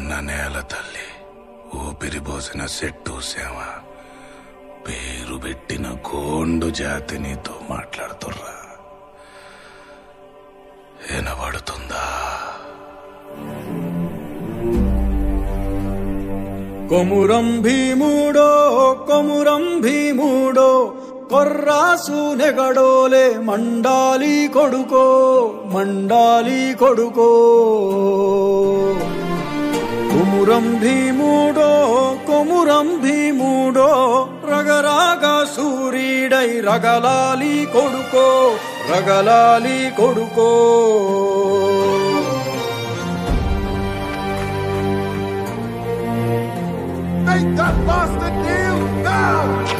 కన్న నేల తల్లి ఊపిరి పోసిన చెట్టు సేవ పేరు పెట్టిన గోండు జాతి నీతో మాట్లాడుతుర్రా వినబడుతుందా కొమురం భీముడో కొమురం భీముడో కొర్రాసు నెగడోలే మండాలి కొడుకో మండాలి కొడుకో కొమురం భీముడో కొమురం భీముడో రగరాగ సూరీడై రగలాలి కొడుకో రగలాలి కొడుకో Make that bastard kneel now!